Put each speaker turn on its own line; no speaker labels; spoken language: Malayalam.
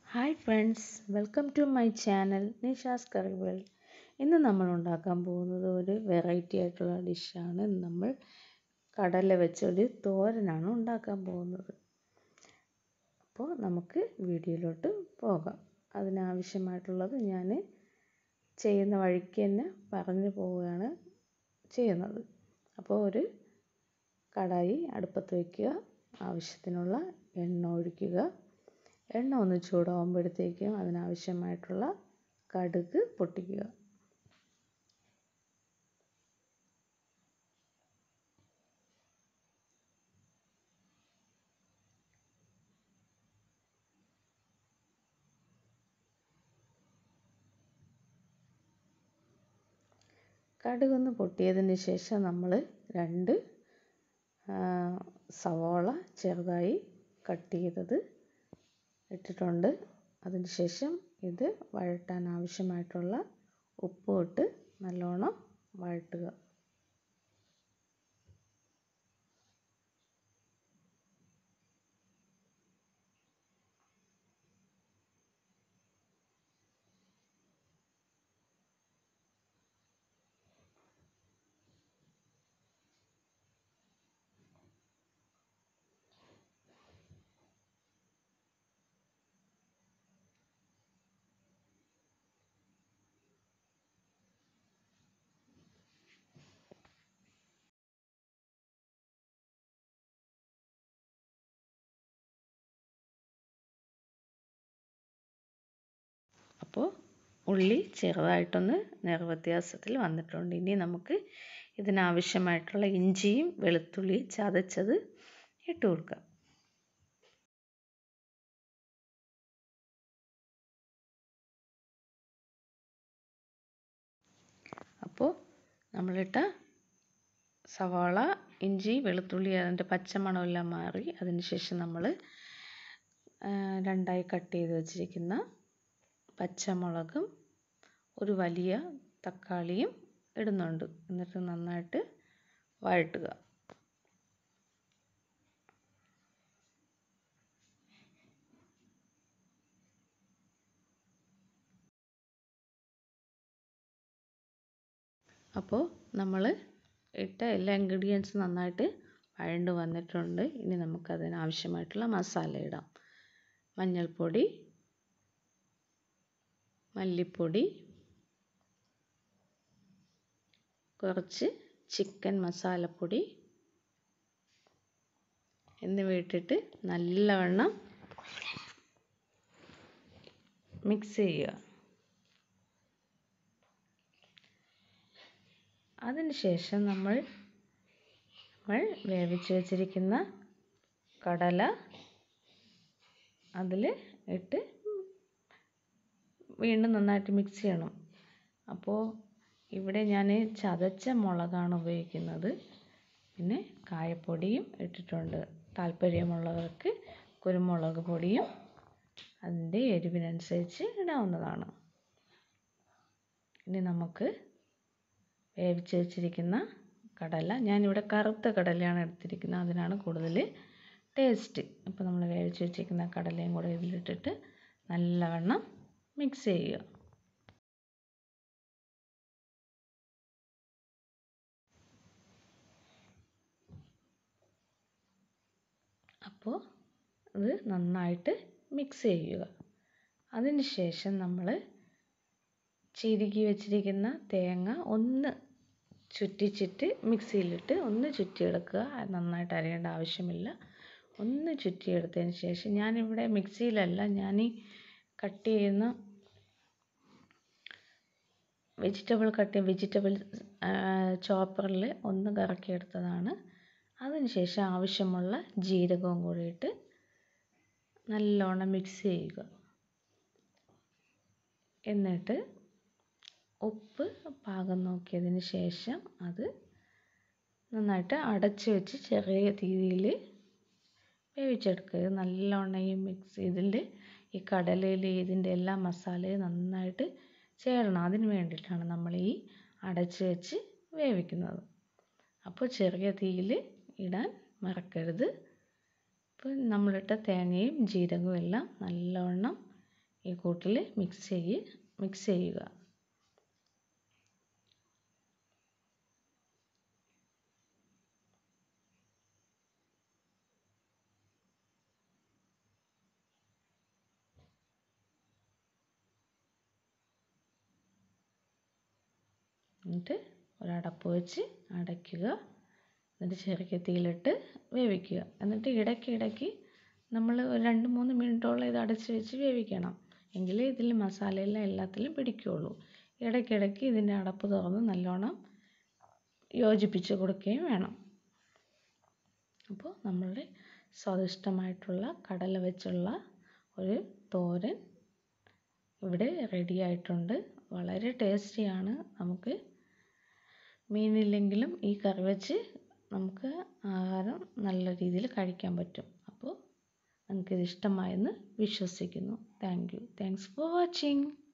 hi friends welcome to my channel Nisha's curry world ഇന്ന് നമ്മൾ ഉണ്ടാക്കാൻ പോകുന്നത് ഒരു വെറൈറ്റി ആയിട്ടുള്ള ഡിഷാണ് നമ്മൾ കടല വെച്ചൊരു തോരനാണ് ഉണ്ടാക്കാൻ പോകുന്നത് അപ്പോൾ നമുക്ക് വീഡിയോയിലോട്ട് പോകാം അതിനാവശ്യമായിട്ടുള്ളത് ഞാൻ ചെയ്യുന്ന വഴിക്ക് തന്നെ പറഞ്ഞു പോവുകയാണ് ചെയ്യുന്നത് അപ്പോൾ ഒരു കടായി അടുപ്പത്ത് വയ്ക്കുക ആവശ്യത്തിനുള്ള എണ്ണ ഒഴിക്കുക എണ്ണ ഒന്ന് ചൂടാകുമ്പോഴത്തേക്കും അതിനാവശ്യമായിട്ടുള്ള കടുക് പൊട്ടിക്കുക കടുകൊന്ന് പൊട്ടിയതിന് ശേഷം നമ്മൾ രണ്ട് സവാള ചെറുതായി കട്ട് ചെയ്തത് ഇട്ടിട്ടുണ്ട് അതിന് ശേഷം ഇത് വഴറ്റാൻ ആവശ്യമായിട്ടുള്ള ഉപ്പും ഇട്ട് നല്ലോണം വഴട്ടുക അപ്പോൾ ഉള്ളി ചെറുതായിട്ടൊന്ന് നിറവ്യത്യാസത്തിൽ വന്നിട്ടുണ്ട് ഇനി നമുക്ക് ഇതിനാവശ്യമായിട്ടുള്ള ഇഞ്ചിയും വെളുത്തുള്ളിയും ചതച്ചത് ഇട്ട് കൊടുക്കാം അപ്പോൾ നമ്മളിട്ട സവാള ഇഞ്ചി വെളുത്തുള്ളി അതിൻ്റെ പച്ചമണമെല്ലാം മാറി അതിനുശേഷം നമ്മൾ രണ്ടായി കട്ട് ചെയ്ത് വെച്ചിരിക്കുന്ന പച്ചമുളകും ഒരു വലിയ തക്കാളിയും ഇടുന്നുണ്ട് എന്നിട്ട് നന്നായിട്ട് വഴട്ടുക അപ്പോൾ നമ്മൾ ഇട്ട എല്ലാ ഇൻഗ്രീഡിയൻസും നന്നായിട്ട് വഴണ്ട് വന്നിട്ടുണ്ട് ഇനി നമുക്കതിന് ആവശ്യമായിട്ടുള്ള മസാല ഇടാം മഞ്ഞൾപ്പൊടി മല്ലിപ്പൊടി കുറച്ച് ചിക്കൻ മസാലപ്പൊടി എന്നിവ ഇട്ടിട്ട് നല്ലവണ്ണം മിക്സ് ചെയ്യുക അതിനുശേഷം നമ്മൾ നമ്മൾ വേവിച്ച് വെച്ചിരിക്കുന്ന കടല അതിൽ ഇട്ട് വീണ്ടും നന്നായിട്ട് മിക്സ് ചെയ്യണം അപ്പോൾ ഇവിടെ ഞാൻ ചതച്ച മുളകാണ് ഉപയോഗിക്കുന്നത് പിന്നെ കായപ്പൊടിയും ഇട്ടിട്ടുണ്ട് താല്പര്യമുള്ളവർക്ക് കുരുമുളക് പൊടിയും അതിൻ്റെ എരിവിനനുസരിച്ച് ഇടാവുന്നതാണ് ഇനി നമുക്ക് വേവിച്ച് വെച്ചിരിക്കുന്ന കടല ഞാനിവിടെ കറുത്ത കടലയാണ് എടുത്തിരിക്കുന്നത് അതിനാണ് കൂടുതൽ ടേസ്റ്റ് അപ്പോൾ നമ്മൾ വേവിച്ച് വെച്ചിരിക്കുന്ന കടലയും കൂടെ ഇതിലിട്ടിട്ട് നല്ലവണ്ണം മിക്സ് ചെയ്യുക അപ്പോൾ അത് നന്നായിട്ട് മിക്സ് ചെയ്യുക അതിന് ശേഷം നമ്മൾ ചിരുകി വെച്ചിരിക്കുന്ന തേങ്ങ ഒന്ന് ചുറ്റിച്ചിട്ട് മിക്സിയിലിട്ട് ഒന്ന് ചുറ്റിയെടുക്കുക നന്നായിട്ട് അരയേണ്ട ആവശ്യമില്ല ഒന്ന് ചുറ്റിയെടുത്തതിന് ശേഷം ഞാനിവിടെ മിക്സിയിലല്ല ഞാൻ ഈ കട്ട് ചെയ്യുന്ന വെജിറ്റബിൾ കട്ട് വെജിറ്റബിൾ ചോപ്പറിൽ ഒന്ന് കറക്കിയെടുത്തതാണ് അതിനുശേഷം ആവശ്യമുള്ള ജീരകവും കൂടി ഇട്ട് നല്ലോണം മിക്സ് ചെയ്യുക എന്നിട്ട് ഉപ്പ് പാകം നോക്കിയതിന് ശേഷം അത് നന്നായിട്ട് അടച്ച് വെച്ച് ചെറിയ തീയിൽ വേവിച്ചെടുക്കുക നല്ലോണം ഈ മിക്സ് ഇതിൻ്റെ ഈ കടലയിൽ ഇതിൻ്റെ എല്ലാ മസാലയും നന്നായിട്ട് ചേരണം അതിന് വേണ്ടിയിട്ടാണ് നമ്മൾ ഈ അടച്ച് വെച്ച് വേവിക്കുന്നത് അപ്പോൾ ചെറിയ തീയിൽ ഇടാൻ മറക്കരുത് അപ്പോൾ നമ്മളിട്ട തേങ്ങയും ജീരകവും എല്ലാം നല്ലവണ്ണം ഈ കൂട്ടിൽ മിക്സ് ചെയ്യ മിക്സ് ചെയ്യുക എന്നിട്ട് ഒരടപ്പ് വെച്ച് അടയ്ക്കുക എന്നിട്ട് ചെറിയ തീയിലിട്ട് വേവിക്കുക എന്നിട്ട് ഇടയ്ക്ക് ഇടയ്ക്ക് നമ്മൾ ഒരു രണ്ട് മൂന്ന് മിനിറ്റോളം ഇത് അടച്ച് വെച്ച് വേവിക്കണം എങ്കിലേ ഇതിൽ മസാലയെല്ലാം എല്ലാത്തിലും പിടിക്കുകയുള്ളൂ ഇടയ്ക്കിടയ്ക്ക് ഇതിൻ്റെ അടപ്പ് തുറന്ന് നല്ലോണം യോജിപ്പിച്ച് കൊടുക്കുകയും വേണം അപ്പോൾ നമ്മളുടെ സ്വാദിഷ്ടമായിട്ടുള്ള കടല വെച്ചുള്ള ഒരു തോരൻ ഇവിടെ റെഡി ആയിട്ടുണ്ട് വളരെ ടേസ്റ്റിയാണ് നമുക്ക് മീനില്ലെങ്കിലും ഈ കറി വെച്ച് നമുക്ക് ആഹാരം നല്ല രീതിയിൽ കഴിക്കാൻ പറ്റും അപ്പോൾ നിങ്ങൾക്കിത് ഇഷ്ടമായെന്ന് വിശ്വസിക്കുന്നു thank you thanks for watching